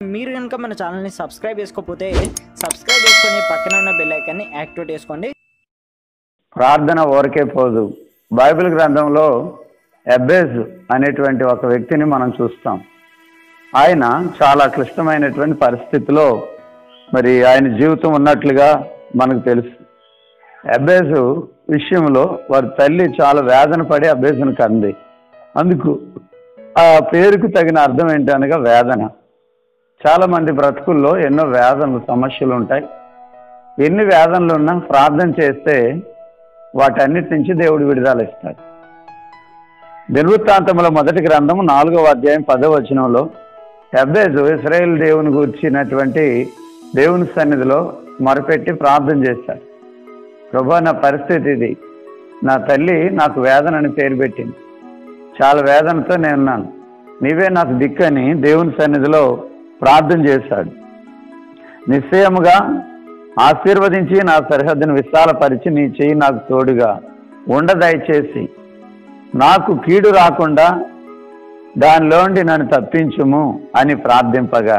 మీరు కనుక మన ఛానల్ని సబ్స్క్రైబ్ చేసుకోకపోతే సబ్స్క్రైబ్ చేసుకొని పక్కన ఉన్న బెల్ ఐకాన్ని యాక్టివేట్ చేసుకోండి ప్రార్థన ఊరకే పోదు బైబిల్ గ్రంథంలో ఎబ్బేజ్ అనేటువంటి ఒక వ్యక్తిని మనం చూస్తాం ఆయన చాలా క్లిష్టమైనటువంటి పరిస్థితిలో మరి ఆయన జీవితం ఉన్నట్లుగా మనకు తెలుసు అబ్బేజు విషయంలో వారి తల్లి చాలా వేదన పడి అబ్బేజును కంది అందుకు ఆ పేరుకు తగిన అర్థం ఏంటనగా వేదన చాలా మంది బ్రతుకుల్లో ఎన్నో వేదనలు సమస్యలు ఉంటాయి ఎన్ని వేదనలు ఉన్నా ప్రార్థన చేస్తే వాటన్నిటి నుంచి దేవుడు విడుదల ఇస్తాడు దినవృత్తాంతముల మొదటి గ్రంథం నాలుగవ అధ్యాయం పదవ వచనంలో ఎబ్బేజు ఇస్రాయేల్ దేవుని గురించినటువంటి దేవుని సన్నిధిలో మొరపెట్టి ప్రార్థన చేశాడు ప్రభా నా పరిస్థితి ఇది నా తల్లి నాకు వేదన అని పేరు పెట్టింది చాలా వేదనతో నేనున్నాను నీవే నాకు దిక్కని దేవుని సన్నిధిలో ప్రార్థన చేశాడు నిశ్చయముగా ఆశీర్వదించి నా సరిహద్దును విశాలపరిచి నీ చెయ్యి నాకు తోడుగా ఉండ దయచేసి నాకు కీడు రాకుండా దానిలోండి నన్ను తప్పించుము అని ప్రార్థింపగా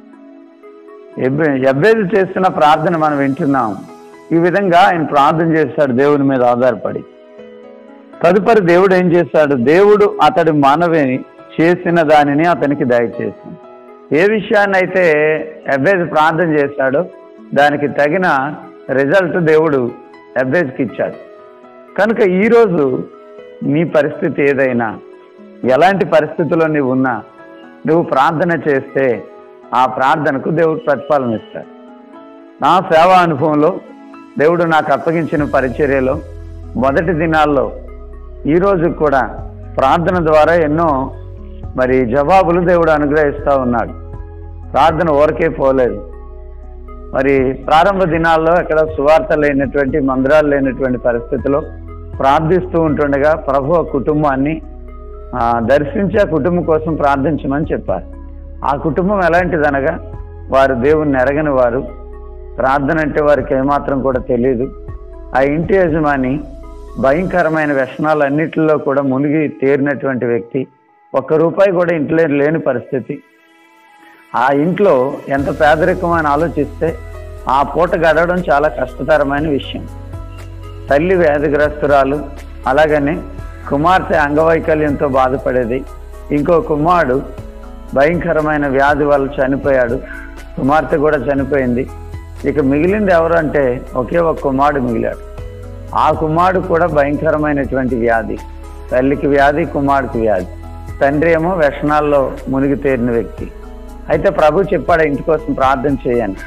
ఎబ్బేది చేస్తున్న ప్రార్థన మనం వింటున్నాం ఈ విధంగా ఆయన ప్రార్థన చేశాడు దేవుని మీద ఆధారపడి తదుపరి దేవుడు ఏం చేశాడు దేవుడు అతడి మానవిని చేసిన దానిని అతనికి దయచేసింది ఏ విషయాన్ని అయితే ఎబ్బేజ్ ప్రార్థన చేశాడో దానికి తగిన రిజల్ట్ దేవుడు ఎబ్బేజ్కి ఇచ్చాడు కనుక ఈరోజు నీ పరిస్థితి ఏదైనా ఎలాంటి పరిస్థితుల్లో నీవు ఉన్నా నువ్వు ప్రార్థన చేస్తే ఆ ప్రార్థనకు దేవుడు ప్రతిఫలం ఇస్తాడు నా సేవా అనుభవంలో దేవుడు నాకు అప్పగించిన పరిచర్యలో మొదటి దినాల్లో ఈరోజు కూడా ప్రార్థన ద్వారా ఎన్నో మరి జవాబులు దేవుడు అనుగ్రహిస్తూ ఉన్నాడు ప్రార్థన ఊరకే పోలేదు మరి ప్రారంభ దినాల్లో ఎక్కడ సువార్త లేనటువంటి మందిరాలు లేనటువంటి పరిస్థితిలో ప్రార్థిస్తూ ఉంటుండగా ప్రభు ఆ కుటుంబాన్ని ఆ, దర్శించి ఆ కుటుంబం కోసం ప్రార్థించమని చెప్పారు ఆ కుటుంబం ఎలాంటిదనగా వారు దేవుణ్ణి ఎరగని వారు ప్రార్థన అంటే వారికి ఏమాత్రం కూడా తెలియదు ఆ ఇంటి యజమాని భయంకరమైన వ్యసనాలన్నిటిలో కూడా మునిగి తేరినటువంటి వ్యక్తి ఒక్క రూపాయి కూడా ఇంట్లో లేని పరిస్థితి ఆ ఇంట్లో ఎంత పేదరికం అని ఆలోచిస్తే ఆ పూట గడవడం చాలా కష్టతరమైన విషయం తల్లి వ్యాధిగ్రస్తురాలు అలాగనే కుమార్తె అంగవైకల్యంతో బాధపడేది ఇంకో కుమారుడు భయంకరమైన వ్యాధి వల్ల చనిపోయాడు కుమార్తె కూడా చనిపోయింది ఇక మిగిలింది ఎవరంటే ఒకే ఒక కుమారుడు మిగిలాడు ఆ కుమారుడు కూడా భయంకరమైనటువంటి వ్యాధి తల్లికి వ్యాధి కుమారుడికి వ్యాధి తండ్రి ఏమో వ్యసనాల్లో మునిగి తేరిన వ్యక్తి అయితే ప్రభు చెప్పాడు ఇంటి కోసం ప్రార్థన చేయని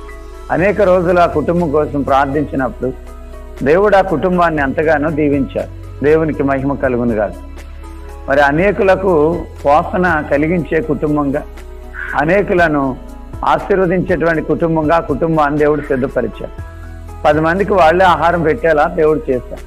అనేక రోజులు ఆ కుటుంబం కోసం ప్రార్థించినప్పుడు దేవుడు ఆ కుటుంబాన్ని ఎంతగానో దీవించాడు దేవునికి మహిమ కలుగును కాదు మరి అనేకులకు పోషణ కలిగించే కుటుంబంగా అనేకులను ఆశీర్వదించేటువంటి కుటుంబంగా ఆ కుటుంబాన్ని దేవుడు సిద్ధపరిచాడు పది మందికి వాళ్ళే ఆహారం పెట్టేలా దేవుడు చేశాడు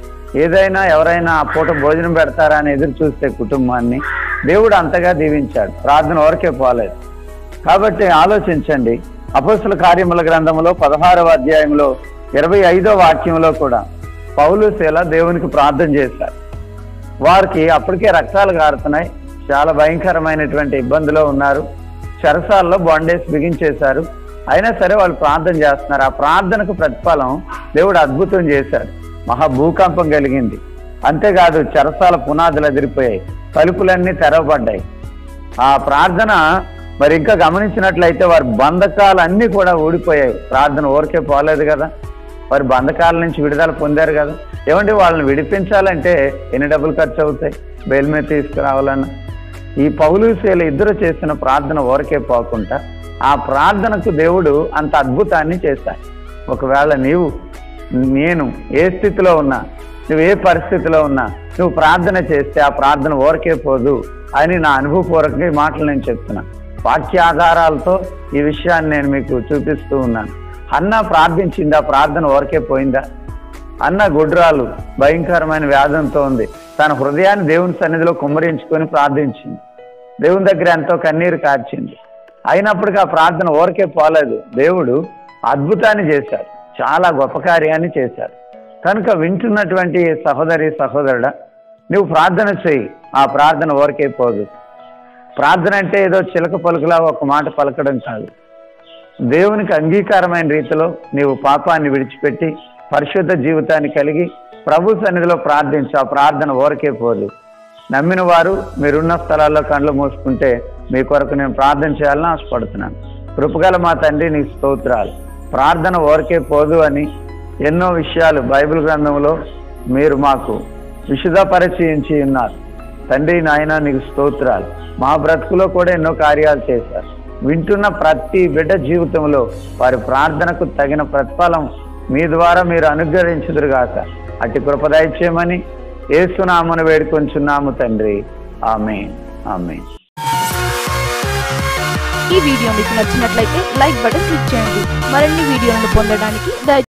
ఏదైనా ఎవరైనా ఆ పూట భోజనం పెడతారా అని ఎదురు చూస్తే కుటుంబాన్ని దేవుడు అంతగా దీవించాడు ప్రార్థన వరకే పోలేదు కాబట్టి ఆలోచించండి అపోస్తుల కార్యముల గ్రంథంలో పదహారవ అధ్యాయంలో ఇరవై ఐదో వాక్యంలో కూడా పౌలు శీల దేవునికి ప్రార్థన చేశారు వారికి అప్పటికే రక్తాలు కారుతున్నాయి చాలా భయంకరమైనటువంటి ఇబ్బందిలో ఉన్నారు చెరసాల్లో బాండేజ్ బిగించేశారు అయినా సరే వాళ్ళు ప్రార్థన చేస్తున్నారు ఆ ప్రార్థనకు ప్రతిఫలం దేవుడు అద్భుతం చేశాడు మహా భూకంపం కలిగింది అంతేకాదు చెరసాల పునాదులు ఎదిరిపోయాయి తలుపులన్నీ తెరవబడ్డాయి ఆ ప్రార్థన మరి ఇంకా గమనించినట్లయితే వారి బంధకాలన్నీ కూడా ఊడిపోయాయి ప్రార్థన ఊరికే పోలేదు కదా వారి బంధకాల నుంచి విడుదల పొందారు కదా ఏమంటే వాళ్ళని విడిపించాలంటే ఎన్ని డబ్బులు ఖర్చు అవుతాయి బెయిల్ మీద తీసుకురావాలన్నా ఈ పౌలు శీల ఇద్దరు చేసిన ప్రార్థన ఊరకే పోకుండా ఆ ప్రార్థనకు దేవుడు అంత అద్భుతాన్ని చేశాడు ఒకవేళ నీవు నేను ఏ స్థితిలో ఉన్నా నువ్వు ఏ పరిస్థితిలో ఉన్నా నువ్వు ప్రార్థన చేస్తే ఆ ప్రార్థన ఊరకే పోదు అని నా అనుభవపూర్వకంగా ఈ మాటలు నేను చెప్తున్నా వాక్యాధారాలతో ఈ విషయాన్ని నేను మీకు చూపిస్తూ ఉన్నాను అన్న ప్రార్థించిందా ప్రార్థన ఊరకే పోయిందా అన్న గుడ్రాలు భయంకరమైన వ్యాధంతో ఉంది తన హృదయాన్ని దేవుని సన్నిధిలో కుమ్మరించుకొని ప్రార్థించింది దేవుని దగ్గర ఎంతో కన్నీరు కార్చింది అయినప్పటికీ ఆ ప్రార్థన ఊరకే పోలేదు దేవుడు అద్భుతాన్ని చేశాడు చాలా గొప్ప కార్యాన్ని చేశాడు కనుక వింటున్నటువంటి సహోదరి సహోదరుడా నువ్వు ప్రార్థన చేయి ఆ ప్రార్థన ఊరకే పోదు ప్రార్థన అంటే ఏదో చిలక పలుకులా ఒక మాట పలకడం కాదు దేవునికి అంగీకారమైన రీతిలో నీవు పాపాన్ని విడిచిపెట్టి పరిశుద్ధ జీవితాన్ని కలిగి ప్రభు సన్నిధిలో ప్రార్థించు ఆ ప్రార్థన ఓరకే పోదు నమ్మిన వారు మీరున్న స్థలాల్లో కండ్లు మూసుకుంటే మీ కొరకు నేను ప్రార్థన చేయాలని ఆశపడుతున్నాను కృపగల మా తండ్రి నీకు స్తోత్రాలు ప్రార్థన ఓరకే పోదు అని ఎన్నో విషయాలు బైబిల్ గ్రంథంలో మీరు మాకు విశుధపరిచయించి ఉన్నారు తండ్రి నాయన నీకు స్తోత్రాలు మా బ్రతుకులో కూడా ఎన్నో కార్యాలు చేశారు వింటున్న ప్రతి బిడ్డ జీవితంలో వారి ప్రార్థనకు తగిన ప్రతిఫలం మీ ద్వారా మీరు అనుగ్రహించుదురుగాక అట్టి కృపదయ చేయమని ఏసునామను వేడుకొంచున్నాము తండ్రి ఆమె ఆమె ఈ వీడియో మీకు నచ్చినట్లయితే లైక్ బటన్ క్లిక్ చేయండి మరిన్ని వీడియోలను పొందడానికి దయ